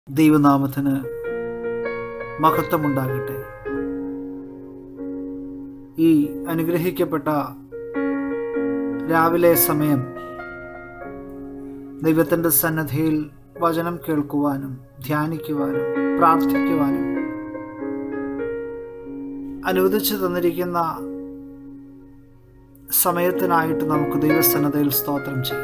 ദൈവനാമത്തിന് മഹത്വമുണ്ടാകട്ടെ ഈ അനുഗ്രഹിക്കപ്പെട്ട രാവിലെ സമയം ദൈവത്തിൻ്റെ സന്നദ്ധയിൽ വചനം കേൾക്കുവാനും ധ്യാനിക്കുവാനും പ്രാർത്ഥിക്കുവാനും അനുവദിച്ചു തന്നിരിക്കുന്ന സമയത്തിനായിട്ട് നമുക്ക് ദൈവസന്നദ്ധയിൽ സ്തോത്രം ചെയ്യാം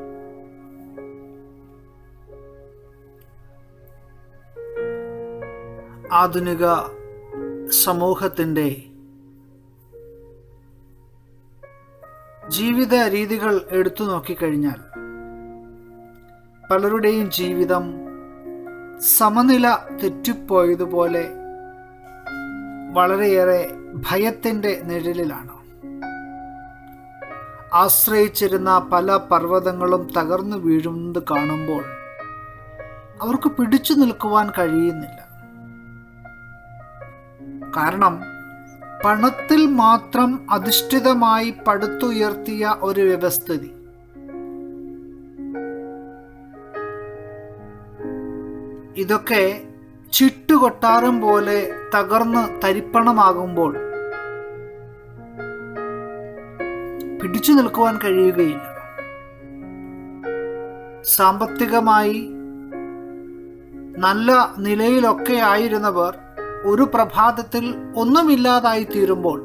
ആധുനിക സമൂഹത്തിൻ്റെ ജീവിത രീതികൾ എടുത്തു നോക്കിക്കഴിഞ്ഞാൽ പലരുടെയും ജീവിതം സമനില തെറ്റിപ്പോയതുപോലെ വളരെയേറെ ഭയത്തിൻ്റെ നിഴലിലാണ് ആശ്രയിച്ചിരുന്ന പല പർവ്വതങ്ങളും തകർന്നു വീഴുന്നത് കാണുമ്പോൾ അവർക്ക് പിടിച്ചു നിൽക്കുവാൻ കഴിയുന്നില്ല കാരണം പണത്തിൽ മാത്രം അധിഷ്ഠിതമായി പടുത്തുയർത്തിയ ഒരു വ്യവസ്ഥിതി ഇതൊക്കെ ചിട്ടുകൊട്ടാരം പോലെ തകർന്ന് തരിപ്പണമാകുമ്പോൾ പിടിച്ചു നിൽക്കുവാൻ കഴിയുകയില്ല സാമ്പത്തികമായി നല്ല നിലയിലൊക്കെ ആയിരുന്നവർ ഒരു പ്രഭാതത്തിൽ ഒന്നുമില്ലാതായി തീരുമ്പോൾ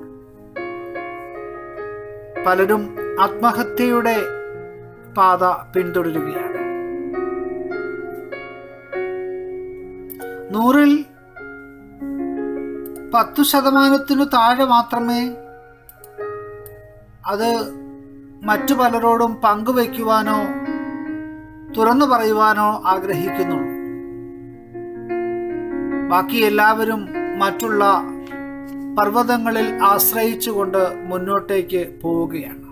പലരും ആത്മഹത്യയുടെ പാത പിന്തുടരുകയാണ് നൂറിൽ പത്തു ശതമാനത്തിനു താഴെ മാത്രമേ അത് മറ്റു പലരോടും പങ്കുവയ്ക്കുവാനോ തുറന്നു പറയുവാനോ ആഗ്രഹിക്കുന്നുള്ളൂ ബാക്കി എല്ലാവരും മറ്റുള്ള പർവ്വതങ്ങളിൽ ആശ്രയിച്ചുകൊണ്ട് മുന്നോട്ടേക്ക് പോവുകയാണ്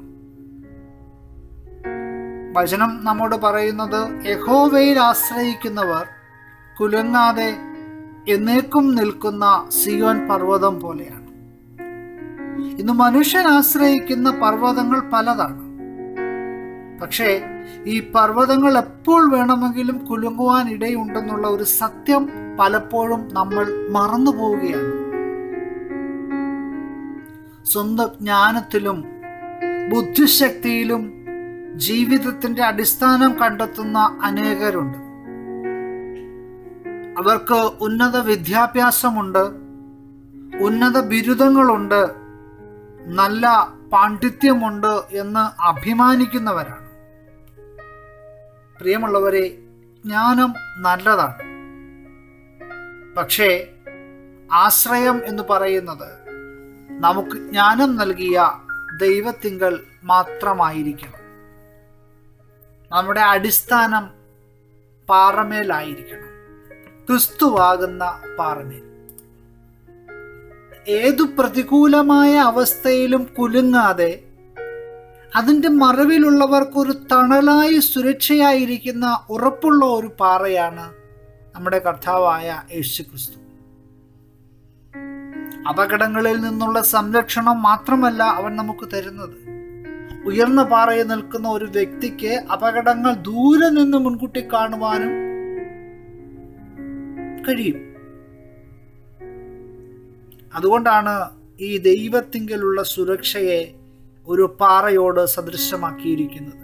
വചനം നമ്മോട് പറയുന്നത് യഹോവയിൽ ആശ്രയിക്കുന്നവർ കുലുങ്ങാതെ എന്നേക്കും നിൽക്കുന്ന സിയോൻ പർവ്വതം പോലെയാണ് ഇന്ന് മനുഷ്യൻ ആശ്രയിക്കുന്ന പർവ്വതങ്ങൾ പലതാണ് പക്ഷേ ഈ പർവ്വതങ്ങൾ എപ്പോൾ വേണമെങ്കിലും കുലുങ്ങുവാൻ ഇടയുണ്ടെന്നുള്ള ഒരു സത്യം പലപ്പോഴും നമ്മൾ മറന്നു പോവുകയാണ് സ്വന്തം ജ്ഞാനത്തിലും ബുദ്ധിശക്തിയിലും ജീവിതത്തിന്റെ അടിസ്ഥാനം കണ്ടെത്തുന്ന അനേകരുണ്ട് അവർക്ക് ഉന്നത വിദ്യാഭ്യാസമുണ്ട് ഉന്നത ബിരുദങ്ങളുണ്ട് നല്ല പാണ്ഡിത്യമുണ്ട് എന്ന് അഭിമാനിക്കുന്നവരാണ് പ്രിയമുള്ളവരെ ജ്ഞാനം നല്ലതാണ് പക്ഷേ ആശ്രയം എന്ന് പറയുന്നത് നമുക്ക് ജ്ഞാനം നൽകിയ ദൈവത്തിങ്കൽ മാത്രമായിരിക്കണം നമ്മുടെ അടിസ്ഥാനം പാറമേലായിരിക്കണം ക്രിസ്തുവാകുന്ന പാറമേൽ ഏതു പ്രതികൂലമായ അവസ്ഥയിലും കുലുങ്ങാതെ അതിൻ്റെ മറവിലുള്ളവർക്കൊരു തണലായി സുരക്ഷയായിരിക്കുന്ന ഉറപ്പുള്ള ഒരു പാറയാണ് നമ്മുടെ കർത്താവായ യേശു ക്രിസ്തു അപകടങ്ങളിൽ നിന്നുള്ള സംരക്ഷണം മാത്രമല്ല അവൻ നമുക്ക് തരുന്നത് ഉയർന്ന പാറയിൽ നിൽക്കുന്ന ഒരു വ്യക്തിക്ക് അപകടങ്ങൾ ദൂരെ നിന്ന് മുൻകൂട്ടി കാണുവാനും കഴിയും അതുകൊണ്ടാണ് ഈ ദൈവത്തിങ്കലുള്ള സുരക്ഷയെ ഒരു പാറയോട് സദൃശമാക്കിയിരിക്കുന്നത്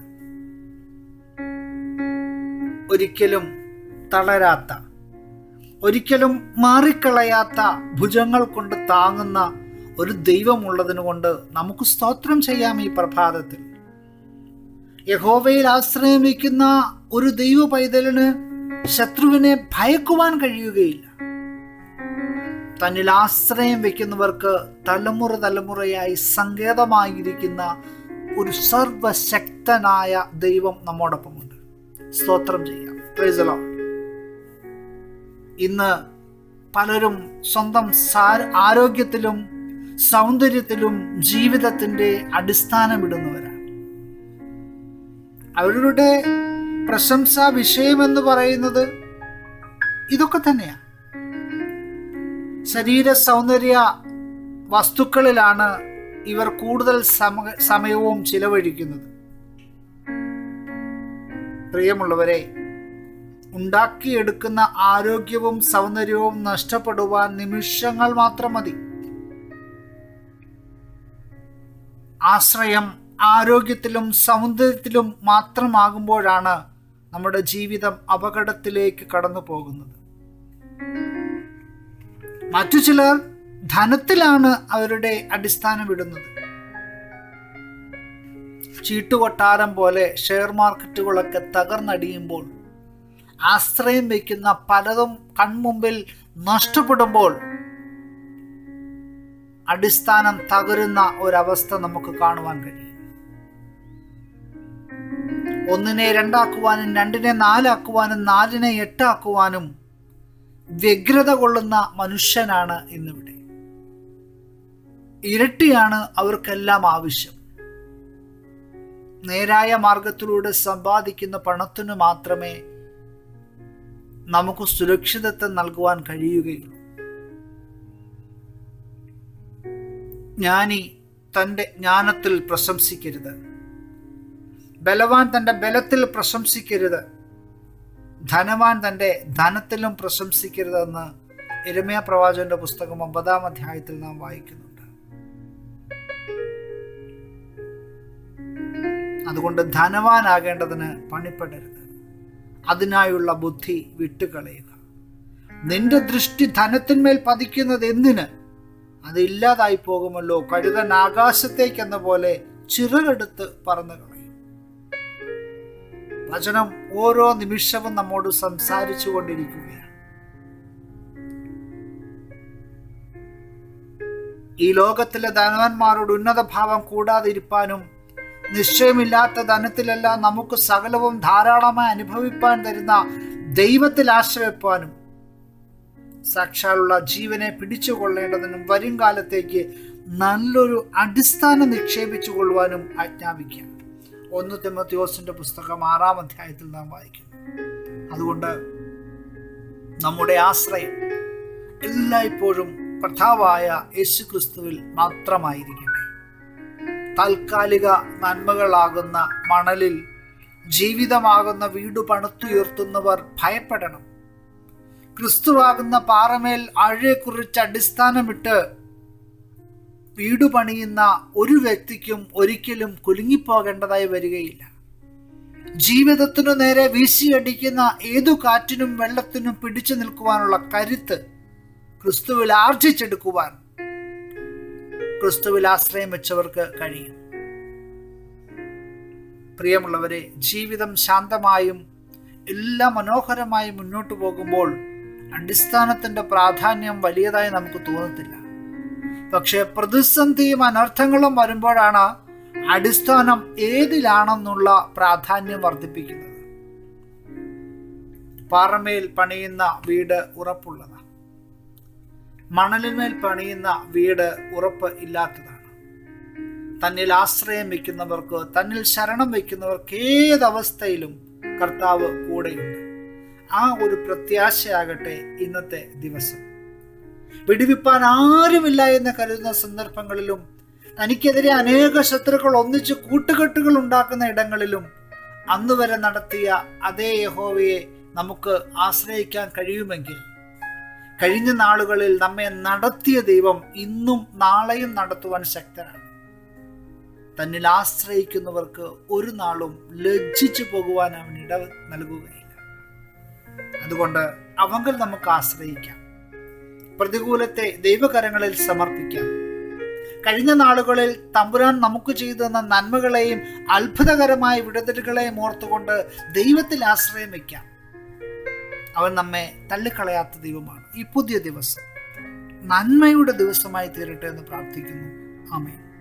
ഒരിക്കലും തളരാത്ത ഒരിക്കലും മാറിക്കളയാത്ത ഭുജങ്ങൾ കൊണ്ട് താങ്ങുന്ന ഒരു ദൈവമുള്ളതിനു കൊണ്ട് നമുക്ക് സ്തോത്രം ചെയ്യാം ഈ പ്രഭാതത്തിൽ യഹോവയിൽ ആശ്രയം വയ്ക്കുന്ന ഒരു ദൈവ പൈതലിന് ശത്രുവിനെ ഭയക്കുവാൻ കഴിയുകയില്ല തന്നിൽ ആശ്രയം വെക്കുന്നവർക്ക് തലമുറ തലമുറയായി സങ്കേതമായിരിക്കുന്ന ഒരു സർവശക്തനായ ദൈവം നമ്മോടൊപ്പമുണ്ട് സ്തോത്രം ചെയ്യാം പ്രൈസലോ ഇന്ന് പലരും സ്വന്തം ആരോഗ്യത്തിലും സൗന്ദര്യത്തിലും ജീവിതത്തിന്റെ അടിസ്ഥാനമിടുന്നവരാണ് അവരുടെ പ്രശംസാ വിഷയമെന്ന് പറയുന്നത് ഇതൊക്കെ തന്നെയാണ് ശരീര സൗന്ദര്യ വസ്തുക്കളിലാണ് ഇവർ കൂടുതൽ സമയവും ചിലവഴിക്കുന്നത് പ്രിയമുള്ളവരെ ഉണ്ടാക്കിയെടുക്കുന്ന ആരോഗ്യവും സൗന്ദര്യവും നഷ്ടപ്പെടുവാൻ നിമിഷങ്ങൾ മാത്രം മതി ആശ്രയം ആരോഗ്യത്തിലും സൗന്ദര്യത്തിലും മാത്രമാകുമ്പോഴാണ് നമ്മുടെ ജീവിതം അപകടത്തിലേക്ക് കടന്നു പോകുന്നത് മറ്റു ചിലർ ധനത്തിലാണ് അവരുടെ അടിസ്ഥാനം ഇടുന്നത് ചീട്ടുകൊട്ടാരം പോലെ ഷെയർ മാർക്കറ്റുകളൊക്കെ തകർന്നടിയുമ്പോൾ ആശ്രയം വയ്ക്കുന്ന പലതും കൺമുമ്പിൽ നഷ്ടപ്പെടുമ്പോൾ അടിസ്ഥാനം തകരുന്ന ഒരവസ്ഥ നമുക്ക് കാണുവാൻ കഴിയും ഒന്നിനെ രണ്ടാക്കുവാനും രണ്ടിനെ നാലാക്കുവാനും നാലിനെ എട്ടാക്കുവാനും വ്യഗ്രത കൊള്ളുന്ന മനുഷ്യനാണ് ഇന്നിവിടെ ഇരട്ടിയാണ് അവർക്കെല്ലാം ആവശ്യം നേരായ മാർഗത്തിലൂടെ സമ്പാദിക്കുന്ന പണത്തിനു മാത്രമേ നമുക്ക് സുരക്ഷിതത്വം നൽകുവാൻ കഴിയുകയുള്ളൂ ജ്ഞാനി തൻ്റെ ജ്ഞാനത്തിൽ പ്രശംസിക്കരുത് ബലവാൻ തൻ്റെ ബലത്തിൽ പ്രശംസിക്കരുത് ധനവാൻ തൻ്റെ ധനത്തിലും പ്രശംസിക്കരുതെന്ന് എരുമയ പ്രവാചകന്റെ പുസ്തകം ഒമ്പതാം അധ്യായത്തിൽ നാം വായിക്കുന്നുണ്ട് അതുകൊണ്ട് ധനവാനാകേണ്ടതിന് പണിപ്പെടരുത് അതിനായുള്ള ബുദ്ധി വിട്ടുകളയുക നിന്റെ ദൃഷ്ടി ധനത്തിന്മേൽ പതിക്കുന്നത് എന്തിന് അത് ഇല്ലാതായി പോകുമല്ലോ കഴുകൻ ആകാശത്തേക്കെന്ന പോലെ ചിറകെടുത്ത് പറന്നു കളയും വചനം ഓരോ നിമിഷവും നമ്മോട് സംസാരിച്ചു കൊണ്ടിരിക്കുകയാണ് ഈ ലോകത്തിലെ ധനവാന്മാരോട് ഉന്നത ഭാവം കൂടാതിരിപ്പാനും നിശ്ചയമില്ലാത്ത ധനത്തിലെല്ലാം നമുക്ക് സകലവും ധാരാളമായി അനുഭവിപ്പാൻ തരുന്ന ദൈവത്തിൽ ആശ്രയിപ്പാനും സാക്ഷാലുള്ള ജീവനെ പിടിച്ചുകൊള്ളേണ്ടതിനും വരും കാലത്തേക്ക് നല്ലൊരു അടിസ്ഥാനം നിക്ഷേപിച്ചു കൊള്ളുവാനും ആജ്ഞാപിക്കാം ഒന്ന് തിമത്യോസിന്റെ പുസ്തകം ആറാം അധ്യായത്തിൽ നാം വായിക്കുന്നു അതുകൊണ്ട് നമ്മുടെ ആശ്രയം എല്ലായ്പ്പോഴും കർത്താവായ യേശു ക്രിസ്തുവിൽ മാത്രമായിരിക്കട്ടെ താൽക്കാലിക നന്മകളാകുന്ന മണലിൽ ജീവിതമാകുന്ന വീട് പണുത്തുയർത്തുന്നവർ ഭയപ്പെടണം ക്രിസ്തുവാകുന്ന പാറമേൽ ആഴയെക്കുറിച്ച് അടിസ്ഥാനമിട്ട് വീട് പണിയുന്ന ഒരു വ്യക്തിക്കും ഒരിക്കലും കുലുങ്ങിപ്പോകേണ്ടതായി വരികയില്ല ജീവിതത്തിനു നേരെ വീശിയടിക്കുന്ന ഏതു കാറ്റിനും വെള്ളത്തിനും പിടിച്ചു നിൽക്കുവാനുള്ള കരുത്ത് ക്രിസ്തുവിൽ ആർജിച്ചെടുക്കുവാൻ ക്രിസ്തുവിൽ ആശ്രയം വെച്ചവർക്ക് കഴിയും പ്രിയമുള്ളവരെ ജീവിതം ശാന്തമായും എല്ലാം മനോഹരമായി മുന്നോട്ട് പോകുമ്പോൾ അടിസ്ഥാനത്തിന്റെ പ്രാധാന്യം വലിയതായി നമുക്ക് തോന്നത്തില്ല പക്ഷെ പ്രതിസന്ധിയും അനർത്ഥങ്ങളും വരുമ്പോഴാണ് അടിസ്ഥാനം ഏതിലാണെന്നുള്ള പ്രാധാന്യം വർദ്ധിപ്പിക്കുന്നത് പാറമേൽ പണിയുന്ന വീട് ഉറപ്പുള്ളതാണ് മണലിന്മേൽ പണിയുന്ന വീട് ഉറപ്പ് ഇല്ലാത്തതാണ് തന്നിൽ ആശ്രയം വയ്ക്കുന്നവർക്ക് തന്നിൽ ശരണം വയ്ക്കുന്നവർക്ക് ഏതവസ്ഥയിലും കർത്താവ് കൂടെയുണ്ട് ആ ഒരു പ്രത്യാശയാകട്ടെ ഇന്നത്തെ ദിവസം വെടിവിപ്പാൻ ആരുമില്ല എന്ന് കരുതുന്ന സന്ദർഭങ്ങളിലും തനിക്കെതിരെ അനേക ശത്രുക്കൾ ഒന്നിച്ച് കൂട്ടുകെട്ടുകൾ ഉണ്ടാക്കുന്ന ഇടങ്ങളിലും അന്ന് വരെ നടത്തിയ അതേ യഹോവയെ നമുക്ക് ആശ്രയിക്കാൻ കഴിയുമെങ്കിൽ കഴിഞ്ഞ നാളുകളിൽ നമ്മെ നടത്തിയ ദൈവം ഇന്നും നാളെയും നടത്തുവാൻ ശക്തനാണ് തന്നിൽ ആശ്രയിക്കുന്നവർക്ക് ഒരു നാളും ലജ്ജിച്ചു പോകുവാൻ അവൻ ഇട നൽകുകയില്ല അതുകൊണ്ട് അവങ്കിൽ നമുക്ക് ആശ്രയിക്കാം പ്രതികൂലത്തെ ദൈവകരങ്ങളിൽ സമർപ്പിക്കാം കഴിഞ്ഞ നാളുകളിൽ തമ്പുരാൻ നമുക്ക് ചെയ്തു തന്ന നന്മകളെയും അത്ഭുതകരമായ വിടുതലുകളെയും ഓർത്തുകൊണ്ട് ദൈവത്തിൽ ആശ്രയം വയ്ക്കാം അവൻ നമ്മെ തള്ളിക്കളയാത്ത ദൈവമാണ് ഈ പുതിയ ദിവസം നന്മയുടെ ദിവസമായി തീരട്ടെ എന്ന് പ്രാർത്ഥിക്കുന്നു ആമേൻ